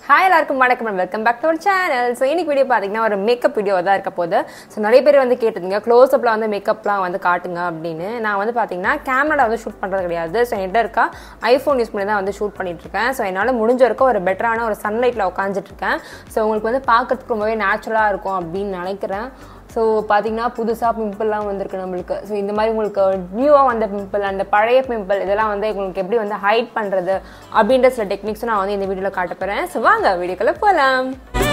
hi எல்லாருக்கும் வணக்கம் welcome back to our channel so இன்னைக்கு வீடியோ பார்த்தீங்கன்னா ஒரு மேக்கப் வீடியோ தான் இருக்க போகுது ஸோ நிறைய பேர் வந்து கேட்டிருந்தீங்க க்ளோஸ்அப்பில் வந்து மேக்கப்லாம் வந்து காட்டுங்க அப்படின்னு நான் வந்து பார்த்தீங்கன்னா கேமரா வந்து ஷூட் பண்ணுறது கிடையாது ஸோ என்கிட்ட இருக்கா ஐஃபோன் யூஸ் பண்ணி தான் வந்து ஷூட் பண்ணிட்டு இருக்கேன் ஸோ என்னால் முடிஞ்ச வரைக்கும் ஒரு பெட்டரான ஒரு சன்லைட்டில் உட்காந்துட்டு இருக்கேன் ஸோ உங்களுக்கு வந்து பார்க்கறதுக்கு ரொம்பவே நேச்சுரலாக இருக்கும் அப்படின்னு நினைக்கிறேன் ஸோ பார்த்தீங்கன்னா புதுசாக பிம்பிள்லாம் வந்திருக்கு நம்மளுக்கு ஸோ இந்த மாதிரி உங்களுக்கு நியூவாக வந்த பிம்பிள் அந்த பழைய பிம்பிள் இதெல்லாம் வந்து உங்களுக்கு எப்படி வந்து ஹைட் பண்ணுறது அப்படின்ற சில டெக்னிக்ஸும் நான் வந்து இந்த வீடியோவில் காட்ட போகிறேன் ஸோ வாங்க வீடியோக்குள்ளே போகலாம்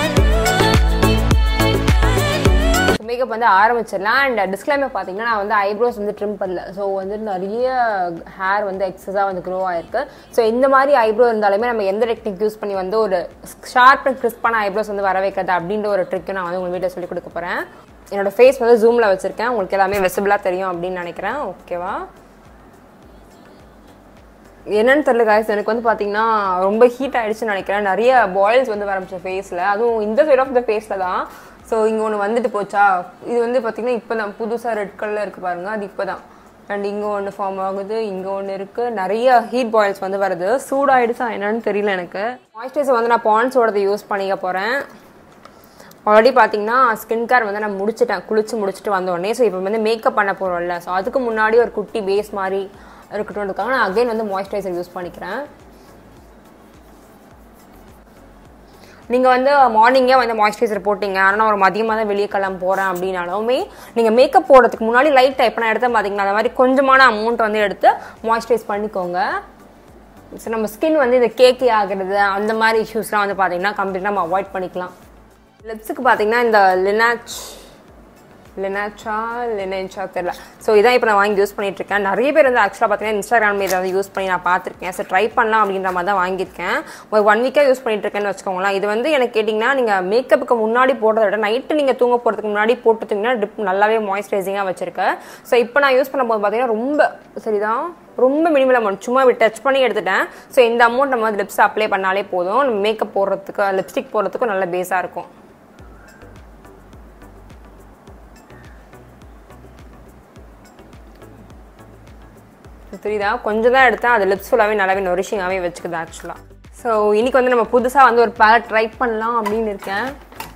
மேக்கப் வந்து ஆரம்பிச்சிடலாம் அண்ட் டிஸ்கிளைமர் பார்த்தீங்கன்னா நான் வந்து ஐப்ரோஸ் வந்து ட்ரிம் பண்ணல ஸோ வந்து நிறைய ஹேர் வந்து எக்ஸஸாக வந்து க்ரோ ஆயிருக்கு ஸோ இந்த மாதிரி ஐப்ரோ இருந்தாலுமே நம்ம எந்த டெக்னிக் யூஸ் பண்ணி வந்து ஒரு ஷார்ப் அண்ட் கிறிஸ்பான ஐப்ரோஸ் வந்து வர வைக்கிறது அப்படின்ற ஒரு ட்ரிக்கும் நான் வந்து உங்கள் வீட்டில் சொல்லி கொடுக்க போகிறேன் என்னோட ஃபேஸ் வந்து ஜூமில் வச்சுருக்கேன் உங்களுக்கு எல்லாமே விசிபிளாக தெரியும் அப்படின்னு நினைக்கிறேன் ஓகேவா என்னன்னு தெரியல காய்ஸ் எனக்கு வந்து பார்த்தீங்கன்னா ரொம்ப ஹீட் ஆயிடுச்சுன்னு நினைக்கிறேன் நிறைய பாயில்ஸ் வந்து ஆரம்பிச்ச ஃபேஸில் அதுவும் இந்த சைட் ஆஃப் த ஃபேஸில் தான் ஸோ இங்கே ஒன்று வந்துட்டு போச்சா இது வந்து பார்த்தீங்கன்னா இப்போ தான் புதுசாக ரெட் கலரில் இருக்குது பாருங்க அது இப்போ தான் அண்ட் இங்கே ஒன்று ஃபார்ம் ஆகுது இங்கே ஒன்று இருக்குது நிறைய ஹீட் பாயில்ஸ் வந்து வருது சூடாயிடுச்சா என்னன்னு தெரியல எனக்கு மாய்ஸ்சரைசர் வந்து நான் பான்ஸோடது யூஸ் பண்ணிக்க போகிறேன் ஆல்ரெடி பார்த்தீங்கன்னா ஸ்கின் கேர் வந்து நான் முடிச்சிட்டேன் குளிச்சு முடிச்சுட்டு வந்த உடனே ஸோ இப்போ வந்து மேக்கப் பண்ண போகிறோம்ல ஸோ அதுக்கு முன்னாடி ஒரு குட்டி பேஸ் மாதிரி இருக்கட்டும்ன்றதுக்காக நான் அகைன் வந்து மாய்ஸ்சரைசர் யூஸ் பண்ணிக்கிறேன் நீங்கள் வந்து மார்னிங்கே வந்து மாய்ஸ்சரைசர் போட்டிங்க ஆனால் நான் ஒரு மதியமாக தான் வெளியே கிளம்ப போகிறேன் அப்படின்னாலுமே நீங்கள் மேக்கப் போடுறதுக்கு முன்னாடி லைட்டாக இப்போ நான் எடுத்தேன் பார்த்தீங்கன்னா அந்த மாதிரி கொஞ்சமான அமௌண்ட் வந்து எடுத்து மாய்ஸ்சரைஸ் பண்ணிக்கோங்க ஸோ நம்ம ஸ்கின் வந்து இந்த கேக்கி ஆகிறது அந்த மாதிரி இஷ்யூஸ்லாம் வந்து பார்த்தீங்கன்னா கம்ப்ளீட்டாக நம்ம அவாய்ட் பண்ணிக்கலாம் லிப்ஸுக்கு பார்த்தீங்கன்னா இந்த லினாச் லினாச்சா லினேச்சா தெரியல ஸோ இதான் இப்போ நான் வாங்கி யூஸ் பண்ணிட்டு இருக்கேன் நிறைய பேர் வந்து ஆக்சுவலாக பார்த்தீங்கன்னா இன்ஸ்டாகிராம் இதை வந்து யூஸ் பண்ணி நான் பார்த்துருக்கேன் ஸோ ட்ரை பண்ணலாம் அப்படின்ற மாதிரி தான் வாங்கியிருக்கேன் ஒரு ஒன் வீக்காக யூஸ் பண்ணிட்டு இருக்கேன்னு வச்சுக்கோங்களேன் இது வந்து எனக்கு கேட்டிங்கன்னா நீங்கள் மேக்கப்புக்கு முன்னாடி போடுறத விட நைட்டு நீங்கள் தூங்க போகிறதுக்கு முன்னாடி போட்டுட்டிங்கன்னா டிப் நல்லாவே மாய்ஸ்சரைசிங்காக வச்சிருக்கேன் ஸோ இப்போ நான் யூஸ் பண்ணும்போது பார்த்தீங்கன்னா ரொம்ப சரிதான் ரொம்ப மினிமல் அமௌண்ட் சும்மா இப்படி டச் பண்ணி எடுத்துட்டேன் ஸோ இந்த அமௌண்ட் நம்ம வந்து லிப்ஸ் அப்ளை பண்ணாலே போதும் நம்ம மேக்கப் போடுறதுக்கு லிப்ஸ்டிக் போடுறதுக்கும் நல்ல பேஸாக இருக்கும் தெரியுதா கொஞ்சம் தான் எடுத்தேன் அது லிப்ஸ் ஃபுல்லாகவே நல்லாவே நொரிஷிங்காகவே வச்சுக்குது ஆக்சுவலாக ஸோ இன்னைக்கு வந்து நம்ம புதுசாக வந்து ஒரு பேலட் ட்ரை பண்ணலாம் அப்படின்னு இருக்கேன்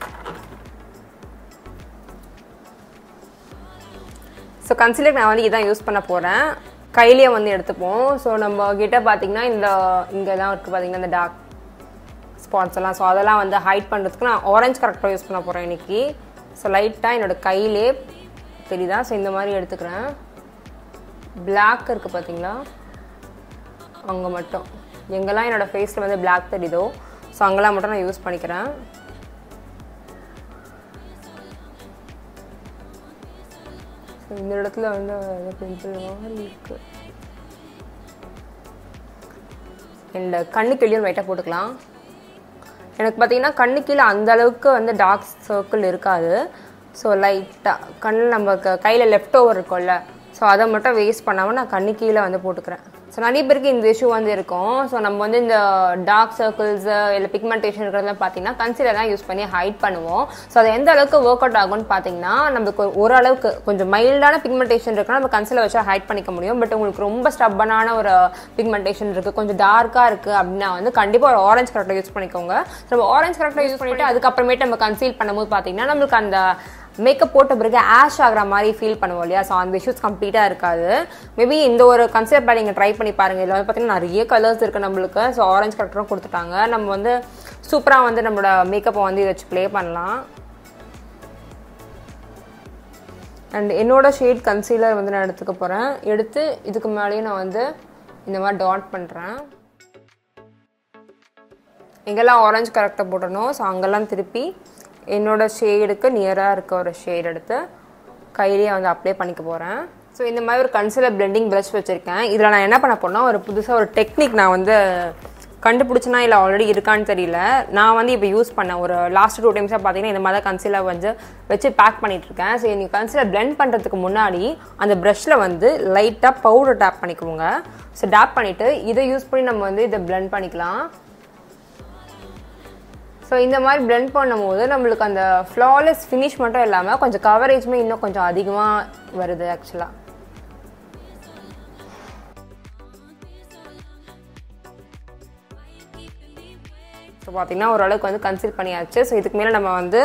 ஸோ கன்சிலர் நான் வந்து இதான் யூஸ் பண்ண போகிறேன் கையிலேயே வந்து எடுத்துப்போம் ஸோ நம்ம கிட்ட பார்த்தீங்கன்னா இந்த இங்கெல்லாம் இருக்குது பார்த்தீங்கன்னா இந்த டார்க் ஸ்பாட்ஸ் எல்லாம் ஸோ அதெல்லாம் வந்து ஹைட் பண்ணுறதுக்கு நான் ஆரஞ்சு கரெக்டாக யூஸ் பண்ண போகிறேன் இன்னைக்கு ஸோ லைட்டாக என்னோட கையிலே தெரியுதா ஸோ இந்த மாதிரி எடுத்துக்கிறேன் பிளாக் இருக்குது பார்த்தீங்களா அங்கே மட்டும் எங்கெல்லாம் என்னோடய ஃபேஸில் வந்து பிளாக் தெரியுதோ ஸோ அங்கெல்லாம் மட்டும் நான் யூஸ் பண்ணிக்கிறேன் இந்த இடத்துல வந்து பிம்பிள் மாதிரி இருக்கு அண்ட் கண்ணு கீழே லைட்டாக போட்டுக்கலாம் எனக்கு பார்த்தீங்கன்னா கண்ணு கீழே அந்த அளவுக்கு வந்து டார்க் சர்க்கிள் இருக்காது ஸோ லைட்டாக கண் நம்ம கையில் லெஃப்ட் ஓவர் இருக்கும்ல ஸோ அதை மட்டும் வேஸ்ட் பண்ணாமல் நான் கண்ணு கீழே வந்து போட்டுக்கிறேன் ஸோ நிறைய பேருக்கு இந்த இஷ்யூ வந்து இருக்கும் ஸோ நம்ம வந்து இந்த டார்க் சர்க்கிள்ஸ் இல்லை பிக்மெண்டேஷன் இருக்கிறதெல்லாம் பார்த்தீங்கன்னா கன்சிலர் தான் யூஸ் பண்ணி ஹைட் பண்ணுவோம் ஸோ அது எந்த அளவுக்கு ஒர்க் அவுட் ஆகும்னு பார்த்தீங்கன்னா நமக்கு ஓரளவுக்கு கொஞ்சம் மைல்டான பிக்மெண்டேஷன் இருக்குன்னா நம்ம கன்சிலர் வச்சு ஹைட் பண்ணிக்க முடியும் பட் உங்களுக்கு ரொம்ப ஸ்டப்பனான ஒரு பிக்மெண்டேஷன் இருக்குது கொஞ்சம் டார்க்காக இருக்குது அப்படின்னா வந்து கண்டிப்பாக ஒரு ஆரஞ்ச் கரெக்டாக யூஸ் பண்ணிக்கோங்க நம்ம ஆரஞ்ச் கரெக்டாக யூஸ் பண்ணிவிட்டு அதுக்கப்புறமேட்டு நம்ம கன்சீல் பண்ணும்போது பார்த்தீங்கன்னா நம்மளுக்கு அந்த மேக்கப் போட்ட பிறகு ஆஷ் ஆகிற மாதிரி ஃபீல் பண்ணுவோம் இல்லையா ஸோ அந்த இஷ்யூஸ் கம்ப்ளீட்டாக இருக்காது மேபி இந்த ஒரு கன்செப்ட் பேட் நீங்கள் ட்ரை பண்ணி பாருங்கள் இதில் வந்து பார்த்தீங்கன்னா நிறைய கலர்ஸ் இருக்குது நம்மளுக்கு ஸோ ஆரஞ்ச் கலரும் கொடுத்துட்டாங்க நம்ம வந்து சூப்பராக வந்து நம்மளோட மேக்கப்பை வந்து இதை வச்சு ப்ளே பண்ணலாம் அண்ட் என்னோட ஷேட் கன்சீலர் வந்து நான் எடுத்துக்க போகிறேன் எடுத்து இதுக்கு மேலேயும் நான் வந்து இந்த மாதிரி டாட் பண்ணுறேன் எங்கெல்லாம் ஆரஞ்சு கரெக்டாக போடணும் ஸோ அங்கெல்லாம் திருப்பி என்னோட ஷேடுக்கு நியராக இருக்க ஒரு ஷேட் எடுத்து கையிலேயே வந்து அப்ளை பண்ணிக்க போகிறேன் ஸோ இந்த மாதிரி ஒரு கன்சிலர் பிளெண்டிங் ப்ரஷ் வச்சுருக்கேன் இதில் நான் என்ன பண்ண போனால் ஒரு புதுசாக ஒரு டெக்னிக் நான் வந்து கண்டுபிடிச்சனா இல்லை ஆல்ரெடி இருக்கான்னு தெரியல நான் வந்து இப்போ யூஸ் பண்ணேன் ஒரு லாஸ்ட் டூ டைம்ஸாக பார்த்தீங்கன்னா இந்த மாதிரி தான் கன்சிலர் வந்து வச்சு பேக் பண்ணிகிட்ருக்கேன் ஸோ நீங்கள் கன்சிலர் பிளெண்ட் பண்ணுறதுக்கு முன்னாடி அந்த ப்ரஷில் வந்து லைட்டாக பவுடர் டேப் பண்ணிக்கோங்க ஸோ டேப் பண்ணிவிட்டு இதை யூஸ் பண்ணி நம்ம வந்து இதை பிளெண்ட் பண்ணிக்கலாம் ஸோ இந்த மாதிரி பிளெண்ட் பண்ணும்போது நம்மளுக்கு அந்த ஃப்ளாலெஸ் ஃபினிஷ் மட்டும் இல்லாமல் கொஞ்சம் கவரேஜுமே இன்னும் கொஞ்சம் அதிகமாக வருது ஆக்சுவலாக ஸோ பார்த்தீங்கன்னா ஓரளவுக்கு வந்து கன்சீல் பண்ணியாச்சு ஸோ இதுக்கு மேலே நம்ம வந்து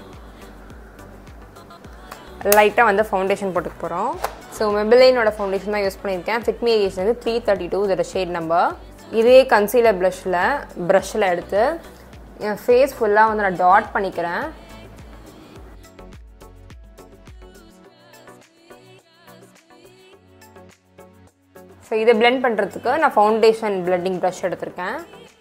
லைட்டாக வந்து ஃபவுண்டேஷன் போட்டுக்க போகிறோம் ஸோ மெபிலைனோட ஃபவுண்டேஷன் தான் யூஸ் பண்ணியிருக்கேன் ஃபிட்மி ஏஜ் வந்து த்ரீ தேர்ட்டி டூ இதோட ஷேட் நம்பர் இதே கன்சீலர் ப்ரஷில் ப்ரஷில் எடுத்து என் ஃபேஸ் ஃபுல்லாக வந்து நான் டாட் பண்ணிக்கிறேன் ஸோ இதை பிளெண்ட் பண்ணுறதுக்கு நான் ஃபவுண்டேஷன் பிளெண்டிங் ப்ரஷ் எடுத்திருக்கேன்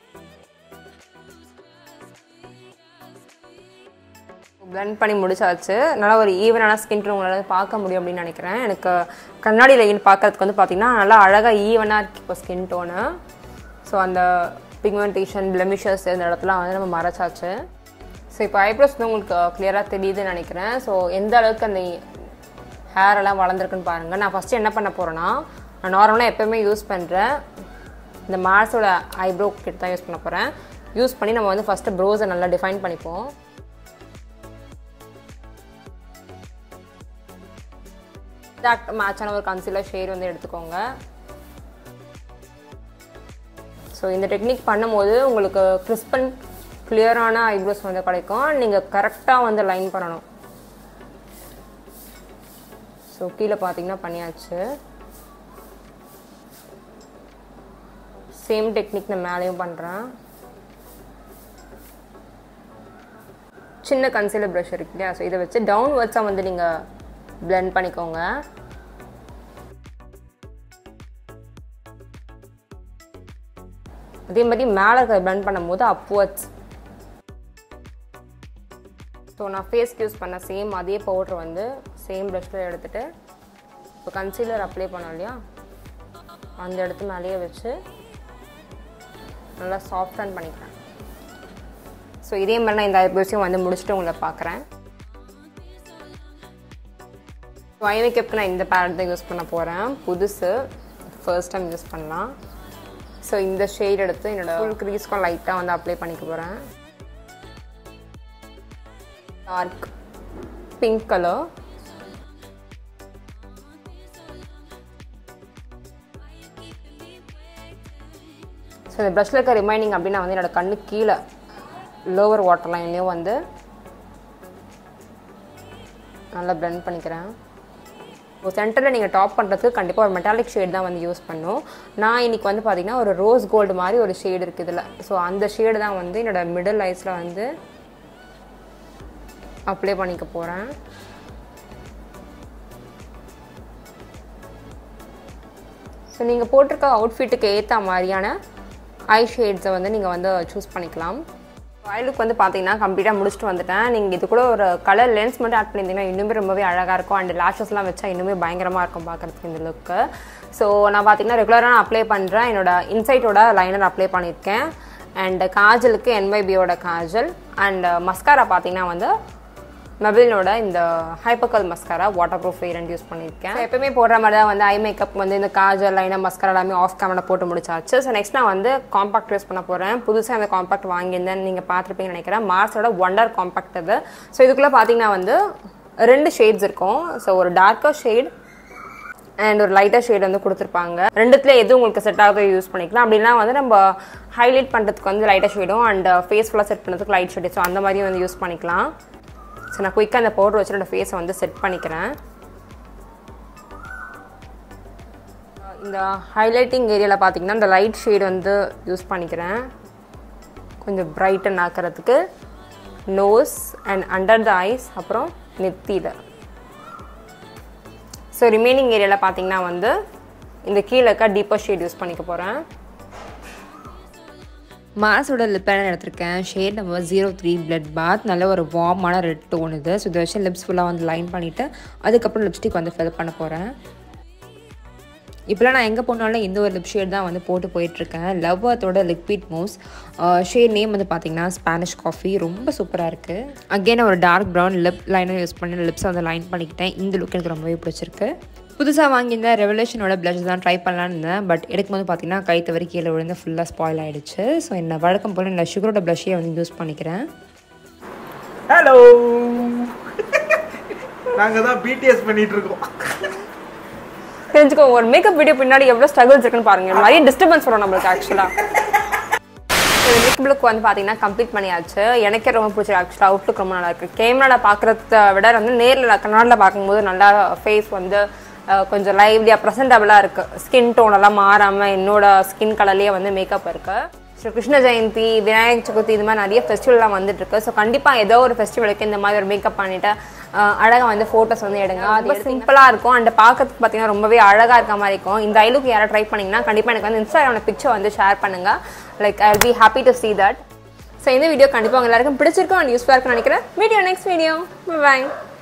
பிளெண்ட் பண்ணி முடிச்சாச்சு நல்லா ஒரு ஈவனான ஸ்கின் டோன் உங்களால் பார்க்க முடியும் அப்படின்னு நினைக்கிறேன் எனக்கு கண்ணாடியில் பார்க்கறதுக்கு வந்து பார்த்தீங்கன்னா நல்லா அழகாக ஈவனாக இருக்கு இப்போ ஸ்கின் டோனு ஸோ அந்த பிக்மெண்டேஷன் பிளெமிஷஸ் இந்த இடத்துல வந்து நம்ம மறைச்சாச்சு ஸோ இப்போ ஐப்ரோஸ் வந்து உங்களுக்கு கிளியராக தெரியுதுன்னு நினைக்கிறேன் ஸோ எந்த அளவுக்கு அந்த ஹேர் எல்லாம் வளர்ந்துருக்குன்னு பாருங்கள் நான் ஃபஸ்ட்டு என்ன பண்ண போகிறேன்னா நான் நார்மலாக எப்போயுமே யூஸ் பண்ணுறேன் இந்த மார்ஸோட ஐப்ரோ கிட் தான் யூஸ் பண்ண போகிறேன் யூஸ் பண்ணி நம்ம வந்து ஃபஸ்ட்டு ப்ரோஸை நல்லா டிஃபைன் பண்ணிப்போம் எக்ஸாக்ட் மேட்சான ஒரு கன்சீலர் ஷேட் வந்து எடுத்துக்கோங்க ஸோ இந்த டெக்னிக் பண்ணும்போது உங்களுக்கு கிறிஸ்பன் கிளியரான ஐப்ரோஸ் வந்து கிடைக்கும் நீங்கள் கரெக்டாக வந்து லைன் பண்ணணும் ஸோ கீழே பார்த்தீங்கன்னா பண்ணியாச்சு சேம் டெக்னிக் நான் மேலேயும் பண்ணுறேன் சின்ன கன்சீலர் ப்ரஷ் இருக்கு இல்லையா ஸோ இதை வச்சு டவுன்வர்ட்ஸாக வந்து நீங்கள் பிளெண்ட் பண்ணிக்கோங்க அதே மாதிரி மேலே இருக்கிற பிளெண்ட் பண்ணும்போது அப்வர்ட்ஸ் ஸோ நான் ஃபேஸ்க்கு யூஸ் பண்ண சேம் அதே பவுட்ரு வந்து சேம் ப்ரஷில் எடுத்துகிட்டு இப்போ கன்சீலர் அப்ளை பண்ணோம் இல்லையா அந்த இடத்து மேலேயே வச்சு நல்லா சாஃப்டன் பண்ணிக்கிறேன் ஸோ இதே மாதிரி நான் இந்த ஐப்ரோஸையும் வந்து முடிச்சுட்டு உங்களை பார்க்குறேன் ஐ மேக்கப்க்கு நான் இந்த பேரட் தான் யூஸ் பண்ண போகிறேன் புதுசு ஃபர்ஸ்ட் டைம் யூஸ் பண்ணலாம் ஸோ இந்த ஷேட் எடுத்து என்னோட ஃபுல் க்ரீஸ்க்கும் லைட்டாக வந்து அப்ளை பண்ணிக்க போகிறேன் டார்க் பிங்க் கலர் ஸோ இந்த ப்ரஷில் இருக்க ரிமைனிங் அப்படின்னா வந்து என்னோட கண்ணு கீழே லோவர் வாட்டர் லைன்லேயும் வந்து நல்லா பிளெண்ட் பண்ணிக்கிறேன் இப்போ சென்டரில் நீங்கள் டாப் பண்ணுறதுக்கு கண்டிப்பாக ஒரு மெட்டாலிக் ஷேட் தான் வந்து யூஸ் பண்ணும் நான் இன்றைக்கி வந்து பார்த்திங்கன்னா ஒரு ரோஸ் கோல்டு மாதிரி ஒரு ஷேடு இருக்குது இதில் ஸோ அந்த ஷேடு தான் வந்து என்னோடய மிடில் ஐஸில் வந்து அப்ளை பண்ணிக்க போகிறேன் ஸோ நீங்கள் போட்டிருக்க அவுட்ஃபிட்டுக்கு ஏற்ற மாதிரியான ஐ ஷேட்ஸை வந்து நீங்கள் வந்து சூஸ் பண்ணிக்கலாம் ஆயிலுக்கு வந்து பார்த்தீங்கன்னா கம்ப்ளீட்டாக முடிச்சுட்டு வந்துட்டேன் நீங்கள் இது கூட ஒரு கலர் லென்ஸ் மட்டும் ஆட் பண்ணியிருந்தீங்கன்னா இன்னுமே ரொம்பவே அழகாக இருக்கும் அண்ட் லேஷஸ்லாம் வச்சா இன்னுமே பயங்கரமாக இருக்கும் பார்க்குறதுக்கு இந்த லுக்கு ஸோ நான் பார்த்தீங்கன்னா ரெகுலராக நான் அப்ளை பண்ணுறேன் என்னோட இன்சைட்டோட லைனர் அப்ளை பண்ணியிருக்கேன் அண்ட் காஜலுக்கு என்வைபியோட காஜல் அண்ட் மஸ்காரா பார்த்தீங்கன்னா வந்து மெபிலோட இந்த hyper curl mascara waterproof variant use பண்ணியிருக்கேன் So, எப்பயுமே போடுற மாதிரி தான் வந்து ஐ மேக்கப் வந்து இந்த காஜல் லைனர் மஸ்காரா எல்லாமே ஆஃப் கேமரா போட்டு முடிச்சாச்சு ஸோ நெக்ஸ்ட் நான் வந்து காம்பாக்ட் யூஸ் பண்ண போகிறேன் புதுசாக இந்த காம்பாக்ட் வாங்கியிருந்தேன் நீங்கள் பார்த்துருப்பீங்கன்னு நினைக்கிறேன் மார்ஸோட ஒண்டர் காம்பாக்ட் இது ஸோ இதுக்குள்ளே பார்த்தீங்கன்னா வந்து ரெண்டு ஷேட்ஸ் இருக்கும் ஸோ ஒரு டார்க்கர் ஷேட் அண்ட் ஒரு லைட்டாக ஷேட் வந்து கொடுத்துருப்பாங்க ரெண்டுத்துல எது உங்களுக்கு செட் ஆகுதோ யூஸ் பண்ணிக்கலாம் அப்படின்னா வந்து நம்ம ஹைலைட் பண்ணுறதுக்கு வந்து லைட்டாக ஷேடும் அண்ட் ஃபேஸ் ஃபுல்லாக செட் பண்ணுறதுக்கு லைட் ஷேடு ஸோ அந்த மாதிரியும் வந்து யூஸ் பண்ணிக்கலாம் ஸோ நான் குயிக்காக அந்த பவுடர் வச்சு என்னோட ஃபேஸை வந்து செட் பண்ணிக்கிறேன் இந்த ஹைலைட்டிங் ஏரியாவில் பார்த்தீங்கன்னா இந்த லைட் ஷேட் வந்து யூஸ் பண்ணிக்கிறேன் கொஞ்சம் பிரைட்டன் ஆக்கிறதுக்கு nose and under the eyes அப்புறம் நெத்தியில் ஸோ ரிமைனிங் ஏரியாவில் பார்த்தீங்கன்னா வந்து இந்த கீழே இருக்க டீப்பர் ஷேட் யூஸ் பண்ணிக்க போகிறேன் மாஸோட லிப் லைனர் எடுத்திருக்கேன் shade number zero three blood bath நல்ல ஒரு வார்மான ரெட் டோன் இது ஸோ இதை வச்சு லிப்ஸ் ஃபுல்லாக வந்து லைன் பண்ணிவிட்டு அதுக்கப்புறம் லிப்ஸ்டிக் வந்து ஃபில் பண்ண போகிறேன் இப்போலாம் நான் எங்கே போனாலும் இந்த ஒரு லிப் ஷேட் தான் வந்து போட்டு போயிட்டுருக்கேன் லவ் அத்தோட லிக்விட் மூவ்ஸ் ஷேட் நேம் வந்து பார்த்தீங்கன்னா ஸ்பானிஷ் காஃபி ரொம்ப சூப்பராக இருக்குது அகெயின் ஒரு dark brown lip liner use பண்ணி லிப்ஸை வந்து லைன் பண்ணிக்கிட்டேன் இந்த லுக் எனக்கு ரொம்பவே பிடிச்சிருக்கு புதுசாக வாங்கியிருந்த ரெவலேஷனோட ப்ளஷ் தான் ட்ரை பண்ணலான்னு இருந்தேன் பட் எடுக்கும்போது பார்த்தீங்கன்னா கை தவறி கீழே விழுந்து ஃபுல்லாக ஸ்பாயில் ஆகிடுச்சு ஸோ என்ன வழக்கம் போல் நான் சுகரோட ப்ளஷ்ஷே வந்து யூஸ் பண்ணிக்கிறேன் ஹலோ நாங்க தான் பிடிஎஸ் பண்ணிட்டு இருக்கோம் தெரிஞ்சுக்கோங்க ஒரு மேக்கப் வீடியோ பின்னாடி எவ்வளோ ஸ்ட்ரகிள்ஸ் இருக்குன்னு பாருங்க நிறைய டிஸ்டர்பன்ஸ் வரும் நம்மளுக்கு ஆக்சுவலாக லுக் லுக் வந்து பார்த்தீங்கன்னா கம்ப்ளீட் பண்ணியாச்சு எனக்கே ரொம்ப பிடிச்சிருக்கு ஆக்சுவலாக அவுட்லுக் ரொம்ப நல்லா இருக்கு கேமராவில் பார்க்குறத விட வந்து நேரில் கண்ணாடில் பார்க்கும்போது நல்லா ஃபேஸ் வந்து அஹ், கொஞ்சம் லைவ்லியாக ப்ரெசன்டபுளாக இருக்குது ஸ்கின் டோன் எல்லாம் மாறாமல் என்னோட ஸ்கின் கலர்லேயே வந்து மேக்கப் இருக்குது ஸோ கிருஷ்ண ஜெயந்தி விநாயகர் சதுர்த்தி இது மாதிரி நிறைய ஃபெஸ்டிவல்லாம் வந்துட்டு இருக்கு ஸோ கண்டிப்பாக ஏதோ ஒரு ஃபெஸ்டிவலுக்கு இந்த மாதிரி ஒரு மேக்கப் பண்ணிட்டு அழகாக வந்து ஃபோட்டோஸ் வந்து எடுங்க ரொம்ப சிம்பிளாக இருக்கும் அண்ட் பார்க்கறதுக்கு பார்த்தீங்கன்னா ரொம்பவே அழகாக இருக்க மாதிரி இருக்கும் இந்த ஐலுக்கு யாராவது ட்ரை பண்ணிங்கன்னா கண்டிப்பாக எனக்கு வந்து இன்ஸ்டாகிராமில் பிக்சர் வந்து ஷேர் பண்ணுங்க like I be happy to see that so இந்த வீடியோ கண்டிப்பாக உங்க எல்லாருக்கும் பிடிச்சிருக்கும் அண்ட் யூஸ்ஃபுல்லாக இருக்கும்னு நினைக்கிறேன் வீடியோ நெக்ஸ்ட் வீடியோ பாய்